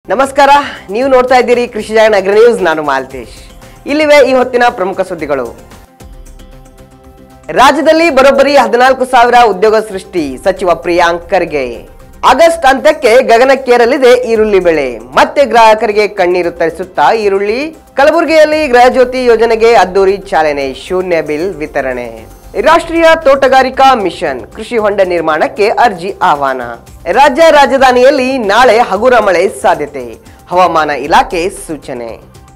ನಮಸ್ಕಾರ ನೀವು ನೋಡ್ತಾ ಇದ್ದೀರಿ ಕೃಷಿ ಜಾಗರಣ ಅಗ್ರ ನ್ಯೂಸ್ ನಾನು ಮಾಲ್ತೇಶ್ ಇಲ್ಲಿವೆ ಈ ಹೊತ್ತಿನ ಪ್ರಮುಖ ಸುದ್ದಿಗಳು ರಾಜ್ಯದಲ್ಲಿ ಬರೋಬ್ಬರಿ ಹದಿನಾಲ್ಕು ಸಾವಿರ ಉದ್ಯೋಗ ಸೃಷ್ಟಿ ಸಚಿವ ಪ್ರಿಯಾಂಕ್ ಖರ್ಗೆ ಆಗಸ್ಟ್ ಅಂತ್ಯಕ್ಕೆ ಗಗನಕ್ಕೇರಲಿದೆ ಈರುಳ್ಳಿ ಬೆಳೆ ಮತ್ತೆ ಗ್ರಾಹಕರಿಗೆ ಕಣ್ಣೀರು ತರಿಸುತ್ತಾ ಈರುಳ್ಳಿ ಕಲಬುರಗಿಯಲ್ಲಿ ಗೃಹಜ್ಯೋತಿ ಯೋಜನೆಗೆ ಅದ್ದೂರಿ ಚಾಲನೆ ಶೂನ್ಯ ಬಿಲ್ ವಿತರಣೆ ರಾಷ್ಟ್ರೀಯ ತೋಟಗಾರಿಕಾ ಮಿಷನ್ ಕೃಷಿ ಹೊಂಡ ನಿರ್ಮಾಣಕ್ಕೆ ಅರ್ಜಿ ಆಹ್ವಾನ ರಾಜ್ಯ ರಾಜಧಾನಿಯಲ್ಲಿ ನಾಳೆ ಹಗುರ ಮಳೆ ಸಾಧ್ಯತೆ ಹವಾಮಾನ ಇಲಾಖೆ ಸೂಚನೆ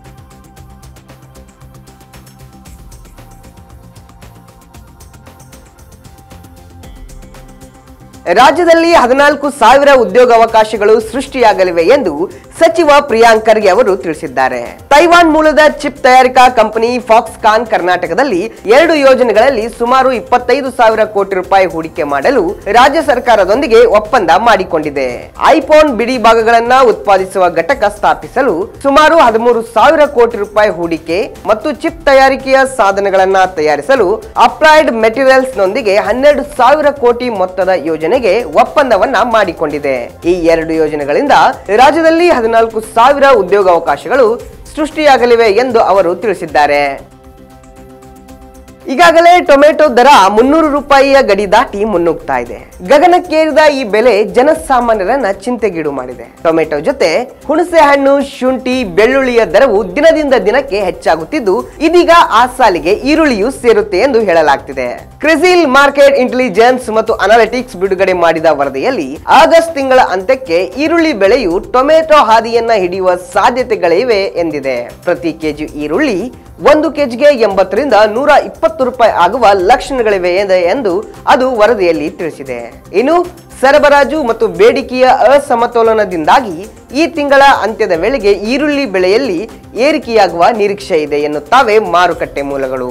ರಾಜ್ಯದಲ್ಲಿ ಹದಿನಾಲ್ಕು ಸಾವಿರ ಉದ್ಯೋಗಾವಕಾಶಗಳು ಸೃಷ್ಟಿಯಾಗಲಿವೆ ಎಂದು ಸಚಿವ ಪ್ರಿಯಾಂಕ್ ಖರ್ಗೆ ಅವರು ತಿಳಿಸಿದ್ದಾರೆ ತೈವಾನ್ ಮೂಲದ ಚಿಪ್ ತಯಾರಿಕಾ ಕಂಪನಿ ಫಾಕ್ಸ್ಕಾನ್ ಕರ್ನಾಟಕದಲ್ಲಿ ಎರಡು ಯೋಜನೆಗಳಲ್ಲಿ ಸುಮಾರು ಇಪ್ಪತ್ತೈದು ಸಾವಿರ ಕೋಟಿ ರೂಪಾಯಿ ಹೂಡಿಕೆ ಮಾಡಲು ರಾಜ್ಯ ಸರ್ಕಾರದೊಂದಿಗೆ ಒಪ್ಪಂದ ಮಾಡಿಕೊಂಡಿದೆ ಐಫೋನ್ ಬಿಡಿ ಭಾಗಗಳನ್ನ ಉತ್ಪಾದಿಸುವ ಘಟಕ ಸ್ಥಾಪಿಸಲು ಸುಮಾರು ಹದಿಮೂರು ಸಾವಿರ ಕೋಟಿ ರೂಪಾಯಿ ಹೂಡಿಕೆ ಮತ್ತು ಚಿಪ್ ತಯಾರಿಕೆಯ ಸಾಧನಗಳನ್ನ ತಯಾರಿಸಲು ಅಪ್ಲೈಡ್ ಮೆಟೀರಿಯಲ್ಸ್ ನೊಂದಿಗೆ ಹನ್ನೆರಡು ಸಾವಿರ ಕೋಟಿ ಮೊತ್ತದ ಯೋಜನೆಗೆ ಒಪ್ಪಂದವನ್ನ ಮಾಡಿಕೊಂಡಿದೆ ಈ ಎರಡು ಯೋಜನೆಗಳಿಂದ ರಾಜ್ಯದಲ್ಲಿ ಹದಿನಾಲ್ಕು ಸಾವಿರ ಉದ್ಯೋಗಾವಕಾಶಗಳು ಸೃಷ್ಟಿಯಾಗಲಿವೆ ಎಂದು ಅವರು ತಿಳಿಸಿದ್ದಾರೆ ಈಗಾಗಲೇ ಟೊಮೆಟೊ ದರ ಮುನ್ನೂರು ರೂಪಾಯಿಯ ಗಡಿ ದಾಟಿ ಮುನ್ನುಗ್ತಾ ಇದೆ ಗಗನಕ್ಕೇರಿದ ಈ ಬೆಲೆ ಜನಸಾಮಾನ್ಯರನ್ನ ಚಿಂತೆಗೀಡು ಮಾಡಿದೆ ಟೊಮೆಟೊ ಜೊತೆ ಹುಣಸೆ ಹಣ್ಣು ಶುಂಠಿ ಬೆಳ್ಳುಳ್ಳಿಯ ದರವು ದಿನದಿಂದ ದಿನಕ್ಕೆ ಹೆಚ್ಚಾಗುತ್ತಿದ್ದು ಇದೀಗ ಆ ಸಾಲಿಗೆ ಈರುಳ್ಳಿಯು ಸೇರುತ್ತೆ ಎಂದು ಹೇಳಲಾಗ್ತಿದೆ ಕ್ರಿಸಿಲ್ ಮಾರ್ಕೆಟ್ ಇಂಟೆಲಿಜೆನ್ಸ್ ಮತ್ತು ಅನಾಲಿಟಿಕ್ಸ್ ಬಿಡುಗಡೆ ಮಾಡಿದ ವರದಿಯಲ್ಲಿ ಆಗಸ್ಟ್ ತಿಂಗಳ ಅಂತ್ಯಕ್ಕೆ ಈರುಳ್ಳಿ ಬೆಲೆಯು ಟೊಮೆಟೊ ಹಾದಿಯನ್ನ ಹಿಡಿಯುವ ಸಾಧ್ಯತೆಗಳಿವೆ ಎಂದಿದೆ ಪ್ರತಿ ಕೆಜಿ ಈರುಳ್ಳಿ ಒಂದು ಕೆಜಿಗೆ ಎಂಬತ್ತರಿಂದ ನೂರ ಇಪ್ಪತ್ತು ರೂಪಾಯಿ ಆಗುವ ಲಕ್ಷಣಗಳಿವೆ ಎಂದ- ಎಂದು ಅದು ವರದಿಯಲ್ಲಿ ತಿಳಿಸಿದೆ ಇನ್ನು ಸರಬರಾಜು ಮತ್ತು ಬೇಡಿಕೆಯ ಅಸಮತೋಲನದಿಂದಾಗಿ ಈ ತಿಂಗಳ ಅಂತ್ಯದ ವೇಳೆಗೆ ಈರುಳ್ಳಿ ಬೆಲೆಯಲ್ಲಿ ಏರಿಕೆಯಾಗುವ ನಿರೀಕ್ಷೆ ಇದೆ ಎನ್ನುತ್ತಾವೆ ಮಾರುಕಟ್ಟೆ ಮೂಲಗಳು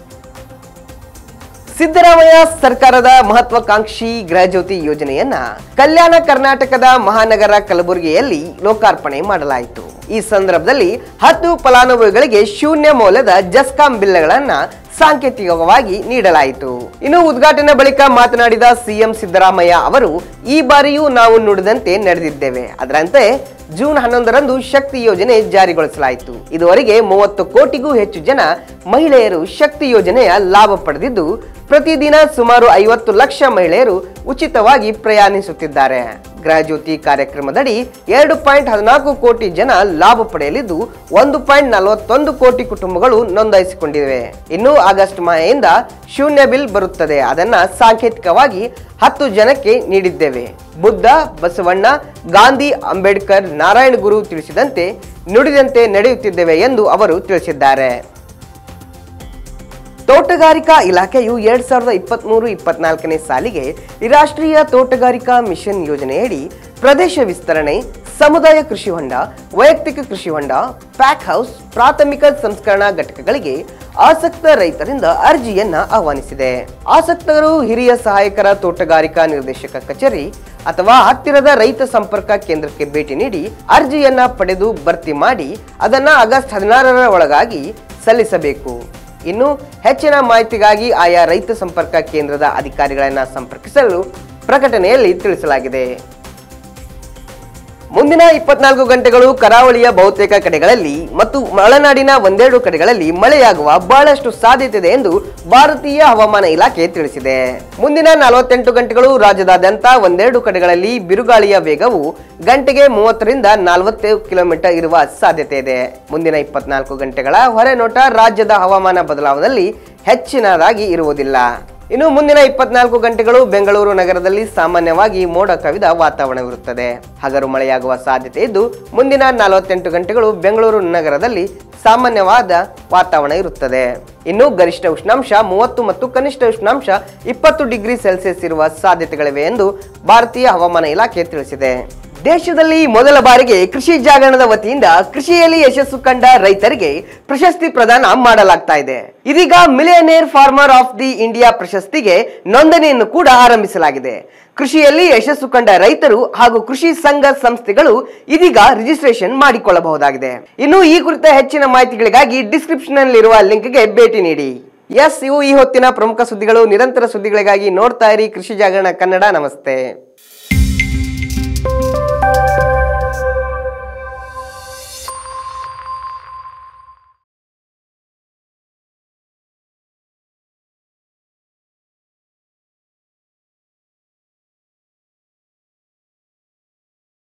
ಸಿದ್ದರಾಮಯ್ಯ ಸರ್ಕಾರದ ಮಹತ್ವಾಕಾಂಕ್ಷಿ ಗೃಹಜ್ಯೋತಿ ಯೋಜನೆಯನ್ನ ಕಲ್ಯಾಣ ಕರ್ನಾಟಕದ ಮಹಾನಗರ ಕಲಬುರಗಿಯಲ್ಲಿ ಲೋಕಾರ್ಪಣೆ ಮಾಡಲಾಯಿತು ಈ ಸಂದರ್ಭದಲ್ಲಿ ಹತ್ತು ಫಲಾನುಭವಿಗಳಿಗೆ ಶೂನ್ಯ ಮೌಲ್ಯದ ಜಸ್ಕಾಂ ಬಿಲ್ಗಳನ್ನ ಸಾಂಕೇತಿಕವಾಗಿ ನೀಡಲಾಯಿತು ಇನ್ನು ಉದ್ಘಾಟನೆ ಬಳಿಕ ಮಾತನಾಡಿದ ಸಿಎಂ ಸಿದ್ದರಾಮಯ್ಯ ಅವರು ಈ ಬಾರಿಯೂ ನಾವು ನುಡಿದಂತೆ ನಡೆದಿದ್ದೇವೆ ಅದರಂತೆ ಜೂನ್ ಹನ್ನೊಂದರಂದು ಶಕ್ತಿ ಯೋಜನೆ ಜಾರಿಗೊಳಿಸಲಾಯಿತು ಇದುವರೆಗೆ ಮೂವತ್ತು ಕೋಟಿಗೂ ಹೆಚ್ಚು ಜನ ಮಹಿಳೆಯರು ಶಕ್ತಿ ಯೋಜನೆಯ ಲಾಭ ಪಡೆದಿದ್ದು ಪ್ರತಿದಿನ ಸುಮಾರು ಐವತ್ತು ಲಕ್ಷ ಮಹಿಳೆಯರು ಉಚಿತವಾಗಿ ಪ್ರಯಾಣಿಸುತ್ತಿದ್ದಾರೆ ಗೃಹಜ್ಯೋತಿ ಕಾರ್ಯಕ್ರಮದಡಿ ಎರಡು ಪಾಯಿಂಟ್ ಹದಿನಾಲ್ಕು ಕೋಟಿ ಜನ ಲಾಭ ಪಡೆಯಲಿದ್ದು ಒಂದು ಪಾಯಿಂಟ್ ನಲವತ್ತೊಂದು ಕೋಟಿ ಕುಟುಂಬಗಳು ನೋಂದಾಯಿಸಿಕೊಂಡಿವೆ ಇನ್ನು ಆಗಸ್ಟ್ ಮಾಹೆಯಿಂದ ಶೂನ್ಯ ಬಿಲ್ ಬರುತ್ತದೆ ಅದನ್ನ ಸಾಂಕೇತಿಕವಾಗಿ ಹತ್ತು ಜನಕ್ಕೆ ನೀಡಿದ್ದೇವೆ ಬುದ್ಧ ಬಸವಣ್ಣ ಗಾಂಧಿ ಅಂಬೇಡ್ಕರ್ ನಾರಾಯಣ ಗುರು ತಿಳಿಸಿದಂತೆ ನುಡಿದಂತೆ ನಡೆಯುತ್ತಿದ್ದೇವೆ ಎಂದು ಅವರು ತಿಳಿಸಿದ್ದಾರೆ ತೋಟಗಾರಿಕಾ ಇಲಾಖೆಯು ಎರಡ್ ಸಾವಿರದ ಇಪ್ಪತ್ತ್ ಮೂರು ಇಪ್ಪತ್ನಾಲ್ಕನೇ ಸಾಲಿಗೆ ರಾಷ್ಟ್ರೀಯ ತೋಟಗಾರಿಕಾ ಮಿಷನ್ ಯೋಜನೆಯಡಿ ಪ್ರದೇಶ ವಿಸ್ತರಣೆ ಸಮುದಾಯ ಕೃಷಿ ಹೊಂಡ ವೈಯಕ್ತಿಕ ಕೃಷಿ ಹೊಂಡ ಪ್ಯಾಕ್ ಹೌಸ್ ಪ್ರಾಥಮಿಕ ಸಂಸ್ಕರಣಾ ಘಟಕಗಳಿಗೆ ಆಸಕ್ತ ರೈತರಿಂದ ಅರ್ಜಿಯನ್ನ ಆಹ್ವಾನಿಸಿದೆ ಆಸಕ್ತರು ಹಿರಿಯ ಸಹಾಯಕರ ತೋಟಗಾರಿಕಾ ನಿರ್ದೇಶಕ ಕಚೇರಿ ಅಥವಾ ಹತ್ತಿರದ ರೈತ ಸಂಪರ್ಕ ಕೇಂದ್ರಕ್ಕೆ ಭೇಟಿ ನೀಡಿ ಅರ್ಜಿಯನ್ನ ಪಡೆದು ಭರ್ತಿ ಮಾಡಿ ಅದನ್ನ ಆಗಸ್ಟ್ ಹದಿನಾರರ ಒಳಗಾಗಿ ಸಲ್ಲಿಸಬೇಕು ಇನ್ನು ಹೆಚ್ಚಿನ ಮಾಹಿತಿಗಾಗಿ ಆಯಾ ರೈತ ಸಂಪರ್ಕ ಕೇಂದ್ರದ ಅಧಿಕಾರಿಗಳನ್ನ ಸಂಪರ್ಕಿಸಲು ಪ್ರಕಟಣೆಯಲ್ಲಿ ತಿಳಿಸಲಾಗಿದೆ ಮುಂದಿನ ಇಪ್ಪತ್ನಾಲ್ಕು ಗಂಟೆಗಳು ಕರಾವಳಿಯ ಬಹುತೇಕ ಕಡೆಗಳಲ್ಲಿ ಮತ್ತು ಮಲೆನಾಡಿನ ಒಂದೆರಡು ಕಡೆಗಳಲ್ಲಿ ಮಳೆಯಾಗುವ ಬಹಳಷ್ಟು ಸಾಧ್ಯತೆ ಇದೆ ಎಂದು ಭಾರತೀಯ ಹವಾಮಾನ ಇಲಾಖೆ ತಿಳಿಸಿದೆ ಮುಂದಿನ ನಲವತ್ತೆಂಟು ಗಂಟೆಗಳು ರಾಜ್ಯದಾದ್ಯಂತ ಒಂದೆರಡು ಕಡೆಗಳಲ್ಲಿ ಬಿರುಗಾಳಿಯ ವೇಗವು ಗಂಟೆಗೆ ಮೂವತ್ತರಿಂದ ನಲವತ್ತು ಕಿಲೋಮೀಟರ್ ಇರುವ ಸಾಧ್ಯತೆ ಇದೆ ಮುಂದಿನ ಇಪ್ಪತ್ನಾಲ್ಕು ಗಂಟೆಗಳ ಹೊರನೋಟ ರಾಜ್ಯದ ಹವಾಮಾನ ಬದಲಾವಣೆಯಲ್ಲಿ ಹೆಚ್ಚಿನದಾಗಿ ಇರುವುದಿಲ್ಲ ಇನ್ನು ಮುಂದಿನ ಇಪ್ಪತ್ನಾಲ್ಕು ಗಂಟೆಗಳು ಬೆಂಗಳೂರು ನಗರದಲ್ಲಿ ಸಾಮಾನ್ಯವಾಗಿ ಮೋಡ ಕವಿದ ವಾತಾವರಣವಿರುತ್ತದೆ ಹಗರು ಮಳೆಯಾಗುವ ಸಾಧ್ಯತೆ ಇದ್ದು ಮುಂದಿನ ನಲವತ್ತೆಂಟು ಗಂಟೆಗಳು ಬೆಂಗಳೂರು ನಗರದಲ್ಲಿ ಸಾಮಾನ್ಯವಾದ ವಾತಾವರಣ ಇರುತ್ತದೆ ಇನ್ನು ಗರಿಷ್ಠ ಉಷ್ಣಾಂಶ ಮೂವತ್ತು ಮತ್ತು ಕನಿಷ್ಠ ಉಷ್ಣಾಂಶ ಇಪ್ಪತ್ತು ಡಿಗ್ರಿ ಸೆಲ್ಸಿಯಸ್ ಇರುವ ಸಾಧ್ಯತೆಗಳಿವೆ ಎಂದು ಭಾರತೀಯ ಹವಾಮಾನ ಇಲಾಖೆ ತಿಳಿಸಿದೆ ದೇಶದಲ್ಲಿ ಮೊದಲ ಬಾರಿಗೆ ಕೃಷಿ ಜಾಗರಣದ ವತಿಯಿಂದ ಕೃಷಿಯಲ್ಲಿ ಯಶಸ್ಸು ಕಂಡ ರೈತರಿಗೆ ಪ್ರಶಸ್ತಿ ಪ್ರದಾನ ಮಾಡಲಾಗ್ತಾ ಇದೆ ಇದೀಗ millionaire farmer of the India ಪ್ರಶಸ್ತಿಗೆ ನೋಂದಣಿಯನ್ನು ಕೂಡ ಆರಂಭಿಸಲಾಗಿದೆ ಕೃಷಿಯಲ್ಲಿ ಯಶಸ್ಸು ಕಂಡ ರೈತರು ಹಾಗೂ ಕೃಷಿ ಸಂಘ ಸಂಸ್ಥೆಗಳು ಇದೀಗ ರಿಜಿಸ್ಟ್ರೇಷನ್ ಮಾಡಿಕೊಳ್ಳಬಹುದಾಗಿದೆ ಇನ್ನು ಈ ಕುರಿತ ಹೆಚ್ಚಿನ ಮಾಹಿತಿಗಳಿಗಾಗಿ ಡಿಸ್ಕ್ರಿಪ್ಷನ್ ನಲ್ಲಿರುವ ಲಿಂಕ್ಗೆ ಭೇಟಿ ನೀಡಿ ಎಸ್ ಇವು ಈ ಹೊತ್ತಿನ ಪ್ರಮುಖ ಸುದ್ದಿಗಳು ನಿರಂತರ ಸುದ್ದಿಗಳಿಗಾಗಿ ನೋಡ್ತಾ ಇರಿ ಕೃಷಿ ಜಾಗರಣ ಕನ್ನಡ ನಮಸ್ತೆ